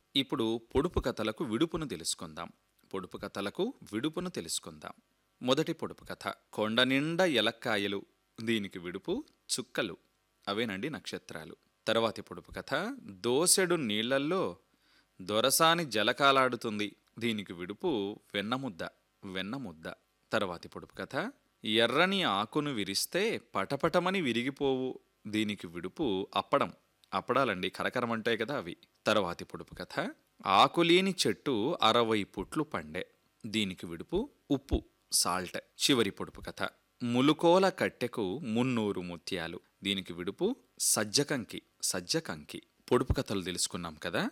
ఇప్పుడు పొడుపు కథలకు విడుపును తెలుసుకుందాం పొడుపు కథలకు విడుపును తెలుసుకుందాం మొదటి పొడుపు కథ కొండ నిండా ఎలక్కాయలు దీనికి విడుపు చుక్కలు అవేనండి నక్షత్రాలు తర్వాతి పొడుపు కథ దోసెడు నీళ్లల్లో దొరసాని జలకాలాడుతుంది దీనికి విడుపు వెన్నముద్ద వెన్నముద్ద తర్వాతి పొడుపు కథ ఎర్రని ఆకును విరిస్తే పటపటమని విరిగిపోవు దీనికి విడుపు అప్పడం అప్పడాలండి కరకరమంటాయి కదా అవి తర్వాతి పొడుపు కథ ఆకులేని చెట్టు అరవై పుట్లు పండే దీనికి విడుపు ఉప్పు సాల్ట్ చివరి పొడుపు కథ ములుకోల కట్టెకు మున్నూరు ముత్యాలు దీనికి విడుపు సజ్జకంకి సజ్జకంకి పొడుపు కథలు తెలుసుకున్నాం కదా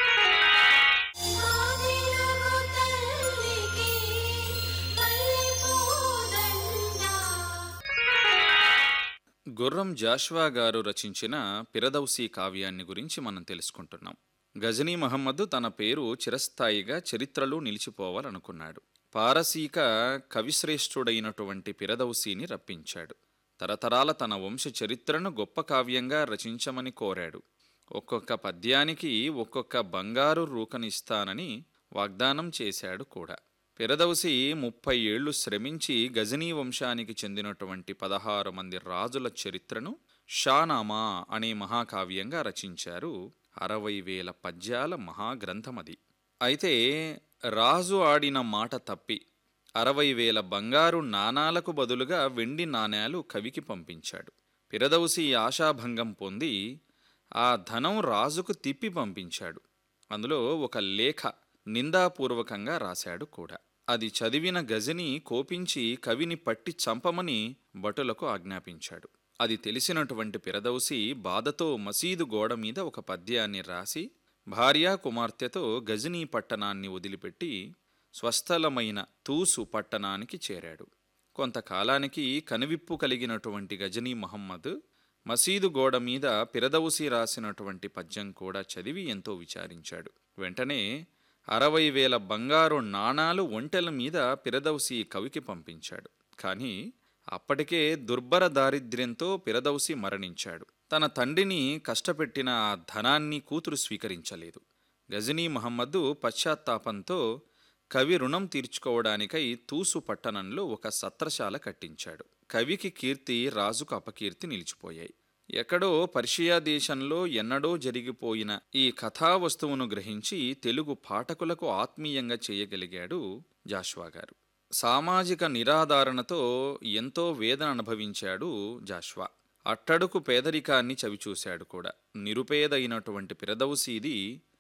ఆదిలగు తల్లికి మల్లెపూదండ గుర్రం జాష్వా గారు రచించిన పిరదౌసి కావ్యాన్ని గురించి మనం తెలుసుకుంటున్నాం గజనీ మహమ్మద్ తన పేరు చిరస్థాయిగా చరిత్రలో నిలిచిపోవాలనుకున్నాడు పారసీక కవిశ్రేష్ఠుడైనటువంటి పిరదౌసిని రప్పించాడు తరతరాల తన వంశ చరిత్రను గొప్ప కావ్యంగా రచించమని కోరాడు ఒక్కొక్క పద్యానికి ఒక్కొక్క బంగారు రూకనిస్తానని వాగ్దానం చేశాడు కూడా పిరదౌసి ముప్పై ఏళ్లు శ్రమించి గజనీ వంశానికి చెందినటువంటి పదహారు మంది రాజుల చరిత్రను షానామా అనే మహాకావ్యంగా రచించారు అరవై వేల పద్యాల మహాగ్రంథమది అయితే రాజు ఆడిన మాట తప్పి అరవై వేల బంగారు నాణాలకు బదులుగా వెండి నాణేలు కవికి పంపించాడు పిరదౌసి ఆశాభంగం పొంది ఆ ధనం రాజుకు తిప్పి పంపించాడు అందులో ఒక లేఖ నిందాపూర్వకంగా రాశాడు కూడా అది చదివిన గజని కోపించి కవిని పట్టి చంపమని భటులకు ఆజ్ఞాపించాడు అది తెలిసినటువంటి పిరదౌసి బాధతో మసీదు గోడ మీద ఒక పద్యాన్ని రాసి భార్యా కుమార్తెతో గజనీ పట్టణాన్ని వదిలిపెట్టి స్వస్థలమైన తూసు పట్టణానికి చేరాడు కొంతకాలానికి కనువిప్పు కలిగినటువంటి గజనీ మహమ్మద్ మసీదు గోడ మీద పిరదౌసి రాసినటువంటి పద్యం కూడా చదివి ఎంతో విచారించాడు వెంటనే అరవై వేల బంగారు నాణాలు ఒంటెల మీద పిరదౌసి కవికి పంపించాడు కానీ అప్పటికే దుర్భర దారిద్ర్యంతో పిరదౌసి మరణించాడు తన తండ్రిని కష్టపెట్టిన ఆ ధనాన్ని కూతురు స్వీకరించలేదు గజనీ మహమ్మద్ పశ్చాత్తాపంతో కవి రుణం తీర్చుకోవడానికై తూసు పట్టణంలో ఒక సత్రశాల కట్టించాడు కవికి కీర్తి రాజుకు అపకీర్తి నిలిచిపోయాయి ఎక్కడో పర్షియా దేశంలో ఎన్నడో జరిగిపోయిన ఈ కథా వస్తువును గ్రహించి తెలుగు పాఠకులకు ఆత్మీయంగా చేయగలిగాడు జాష్వా గారు సామాజిక నిరాధారణతో ఎంతో వేదన అనుభవించాడు జాష్వా అట్టడుకు పేదరికాన్ని చవిచూశాడు కూడా నిరుపేదైనటువంటి పిరదౌసీది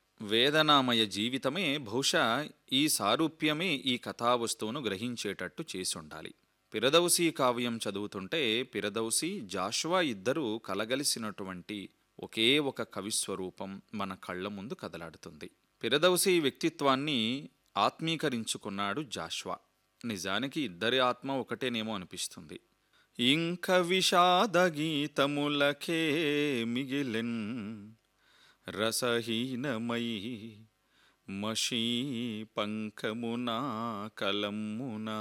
వేదనామయ జీవితమే బహుశా ఈ సారూప్యమే ఈ కథావస్తువును గ్రహించేటట్టు చేసుండాలి పిరదౌసి కావ్యం చదువుతుంటే పిరదౌసి జాషువా ఇద్దరూ కలగలిసినటువంటి ఒకే ఒక కవిస్వరూపం మన కళ్ళ ముందు కదలాడుతుంది పిరదౌసి వ్యక్తిత్వాన్ని ఆత్మీకరించుకున్నాడు జాష్వా నిజానికి ఇద్దరి ఆత్మ ఒకటేనేమో అనిపిస్తుంది ఇంక విషాద గీతములకే మిగిలెన్ రసహీనమై మషీ పంకమునా కలమ్మునా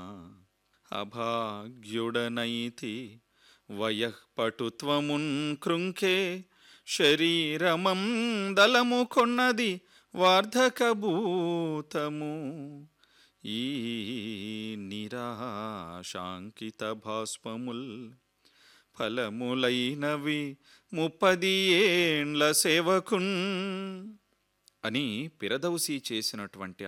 అభాగ్యుడనైతి వయఃపటుత్వమున్ కృంకే శరీరమం దళము కొన్నది వార్ధకభూతము ఈ నిరాశాంకిత భాస్పముల్ ఫలములైనవి ముప్పది ఏండ్ల సేవకున్ అని పిరదౌసి చేసినటువంటి